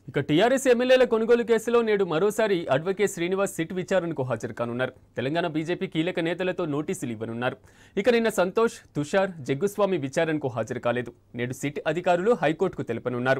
ఇక టీఆర్ఎస్ ఎమ్మెల్యేల కొనుగోలు కేసులో నేడు మరోసారి అడ్వకేట్ శ్రీనివాస్ సిట్ విచారణకు హాజరు కానున్నారు తెలంగాణ బీజేపీ కీలక నేతలతో నోటీసులు ఇవ్వనున్నారు ఇక నిన్న సంతోష్ తుషార్ జగ్గుస్వామి విచారణకు హాజరు కాలేదు నేడు సిట్ అధికారులు హైకోర్టుకు తెలుపనున్నారు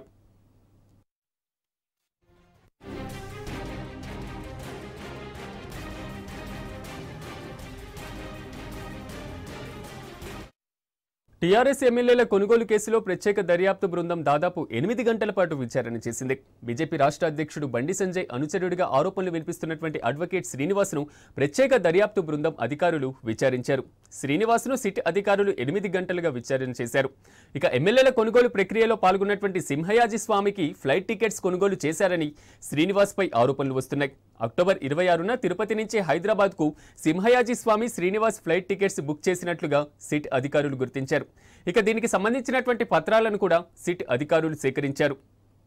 టీఆర్ఎస్ ఎమ్మెల్యేల కొనుగోలు కేసులో ప్రత్యేక దర్యాప్తు బృందం దాదాపు ఎనిమిది గంటల పాటు విచారణ చేసింది బీజేపీ రాష్ట్ర అధ్యక్షుడు బండి సంజయ్ అనుచరుడిగా ఆరోపణలు వినిపిస్తున్నటువంటి అడ్వకేట్ శ్రీనివాస్ను ప్రత్యేక దర్యాప్తు బృందం అధికారులు విచారించారు శ్రీనివాస్ను సిట్ అధికారులు ఎనిమిది గంటలుగా విచారణ చేశారు ఇక ఎమ్మెల్యేల కొనుగోలు ప్రక్రియలో పాల్గొన్నటువంటి సింహయాజీ స్వామికి ఫ్లైట్ టికెట్స్ కొనుగోలు చేశారని శ్రీనివాస్పై ఆరోపణలు వస్తున్నాయి అక్టోబర్ ఇరవై ఆరున తిరుపతి నుంచి హైదరాబాద్కు Simhayaji Swami Srinivas flight tickets book చేసినట్లుగా సిట్ అధికారులు గుర్తించారు ఇక దీనికి సంబంధించినటువంటి పత్రాలను కూడా సిట్ అధికారులు సేకరించారు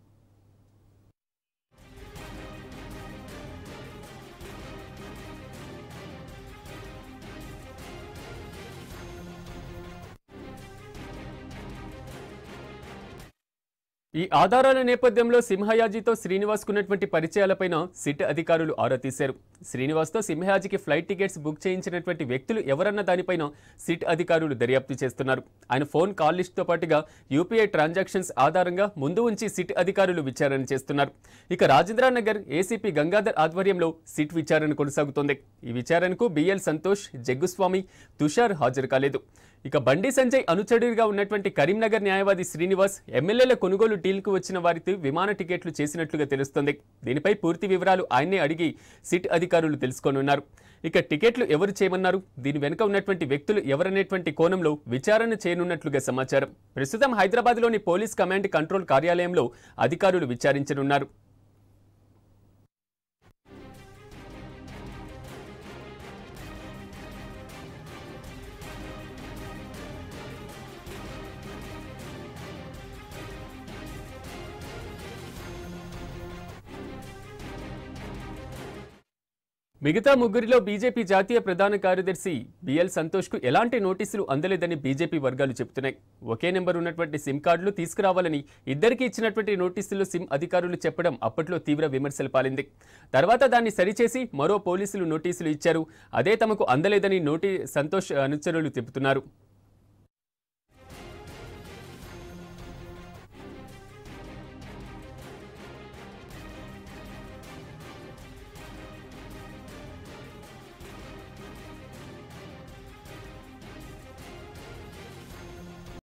ఈ ఆధారాల నేపథ్యంలో సింహయాజీతో శ్రీనివాస్కున్నటువంటి పరిచయాలపైన సిట్ అధికారులు ఆరా తీశారు శ్రీనివాస్తో సింహయాజీకి ఫ్లైట్ టికెట్స్ బుక్ చేయించినటువంటి వ్యక్తులు ఎవరన్న దానిపైన సిట్ అధికారులు దర్యాప్తు చేస్తున్నారు ఆయన ఫోన్ కాల్ లిస్టుతో పాటుగా యూపీఐ ట్రాన్సాక్షన్స్ ఆధారంగా ముందు ఉంచి సిట్ అధికారులు విచారణ చేస్తున్నారు ఇక రాజేంద్రనగర్ ఏసీపీ గంగాధర్ ఆధ్వర్యంలో సిట్ విచారణ కొనసాగుతోంది ఈ విచారణకు బిఎల్ సంతోష్ జగ్గుస్వామి తుషార్ హాజరు కాలేదు ఇక బండి సంజయ్ అనుచరుడిగా ఉన్నటువంటి కరీంనగర్ న్యాయవాది శ్రీనివాస్ ఎమ్మెల్యేల కొనుగోలు డీల్కు వచ్చిన వారికి విమాన టికెట్లు చేసినట్లుగా తెలుస్తోంది దీనిపై పూర్తి వివరాలు ఆయన్నే అడిగి సిట్ అధికారులు తెలుసుకోనున్నారు ఇక టికెట్లు ఎవరు చేయమన్నారు దీని వెనుక ఉన్నటువంటి వ్యక్తులు ఎవరనేటువంటి కోణంలో విచారణ చేయనున్నట్లుగా సమాచారం ప్రస్తుతం హైదరాబాద్లోని పోలీస్ కమాండ్ కంట్రోల్ కార్యాలయంలో అధికారులు విచారించనున్నారు మిగతా ముగ్గురిలో బీజేపీ జాతీయ ప్రధాన కార్యదర్శి బిఎల్ సంతోష్కు ఎలాంటి నోటీసులు అందలేదని బీజేపీ వర్గాలు చెబుతున్నాయి ఒకే నెంబర్ ఉన్నటువంటి సిమ్ కార్డులు తీసుకురావాలని ఇద్దరికి ఇచ్చినటువంటి నోటీసులు సిమ్ అధికారులు చెప్పడం అప్పట్లో తీవ్ర విమర్శలు పాలింది తర్వాత దాన్ని సరిచేసి మరో పోలీసులు నోటీసులు ఇచ్చారు అదే తమకు అందలేదని నోటి సంతోష్ అనుచరులు చెబుతున్నారు